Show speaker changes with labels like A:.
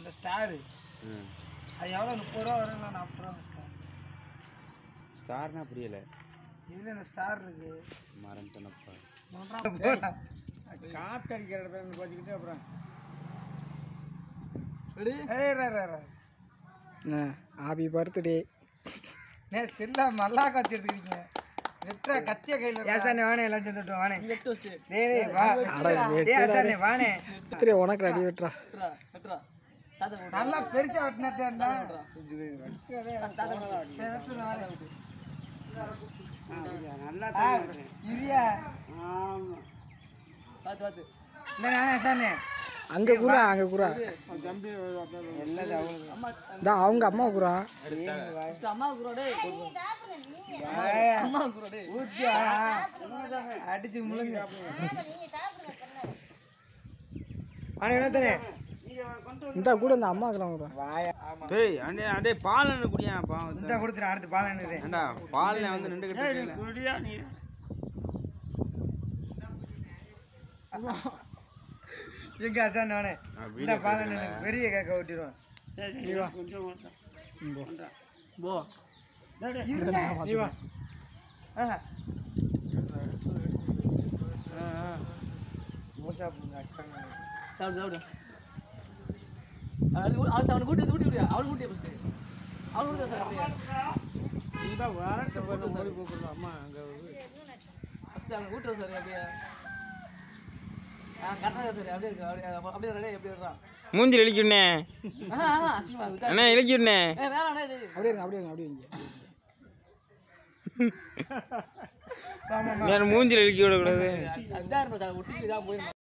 A: இந்த ஸ்டாரு
B: ம்
A: அது எவ்வளோ முப்பது ரூபா வரும் இல்லை நாற்பது ரூபா ஸ்டார்
B: ஸ்டார்னா புரியல
A: இதில் இந்த ஸ்டார் இருக்கு
B: மறந்துட்டேனப்பா
A: மூன்றாம்
C: காத்தடிக்கிற இடத்துல இருந்து வச்சுக்கிட்டு அப்புறம்
A: ஹாப்பி பர்த்டே நே செல்ல மல்லாக்க வச்சு எடுத்துக்கிறீங்க வெற்ற கத்திய கையில்
D: ஏசானே வானே எல்லாம் சேர்ந்துட்டு வானே டேய் டேய் வா டேய் ஏசானே வானே
A: பர்த்டே உனக்கு ரெடி வெட்டுறா நல்லா பெருசா வெட்டினா இருந்தா
D: இரியா இந்த நானே ஏசானே
A: அங்க கூட அங்க கூட
C: தம்பி
D: எல்லாம் அவங்களுக்கு
A: இந்த அவங்க அம்மா கூட
D: ஊத்தியா அடிச்சு முழுங்க வானே என்னத்தனே
A: இந்த கூட இந்த அம்மாக்கெல்லாம் கூட
D: வாயா
B: டேய் அடே அடே பால் என்ன குடியா பாவம்
D: இந்த கொடுத்துரு அடுத்து பால் என்னது
B: ஏண்டா பால்ல வந்து நின்றுக்கிட்டு
C: குடியா நீ
D: எங்க அசானே வானே இந்த பால் என்ன பெரிய கேக்க ஓட்டிடுவான்
C: சரி நீ வா கொஞ்சம் கொண்டா
A: போ
C: நீ வா
D: மோசா புங்க அசானே
A: சாப்பிடு சாப்பிடு அவன் கூட்டி ஊட்டி விடியா அவன் கூட்டி ஃபஸ்ட்டு அவன் கூட்டி சார்
C: இந்த வரட்டு பண்ண ஓடி போகணும் அம்மா அங்கே
A: ஃபஸ்ட்டு அவங்க கூட்டுறோம் சார் அப்படியே ஆ கரெக்டாக சார் அப்படியே இருக்கு அப்படியே அப்படியே ரெடி எப்படி இருக்கான்
B: மூஞ்சில் இழிக்கணுண்ணே
A: ஆ ஆ அசிங்கமா இருக்கு
B: அண்ணா இழிக்கணுண்ணே
A: ஏ வேணாம் அப்படியே இருங்க அப்படியே இருங்க அப்படியே இங்க
D: ஆமாம்
B: நான் மூஞ்சில் இழிக்க விடக்கூடாது
A: அதான் இருப்பேன் சார் ஒட்டிட்டு தான் போயிருந்தேன்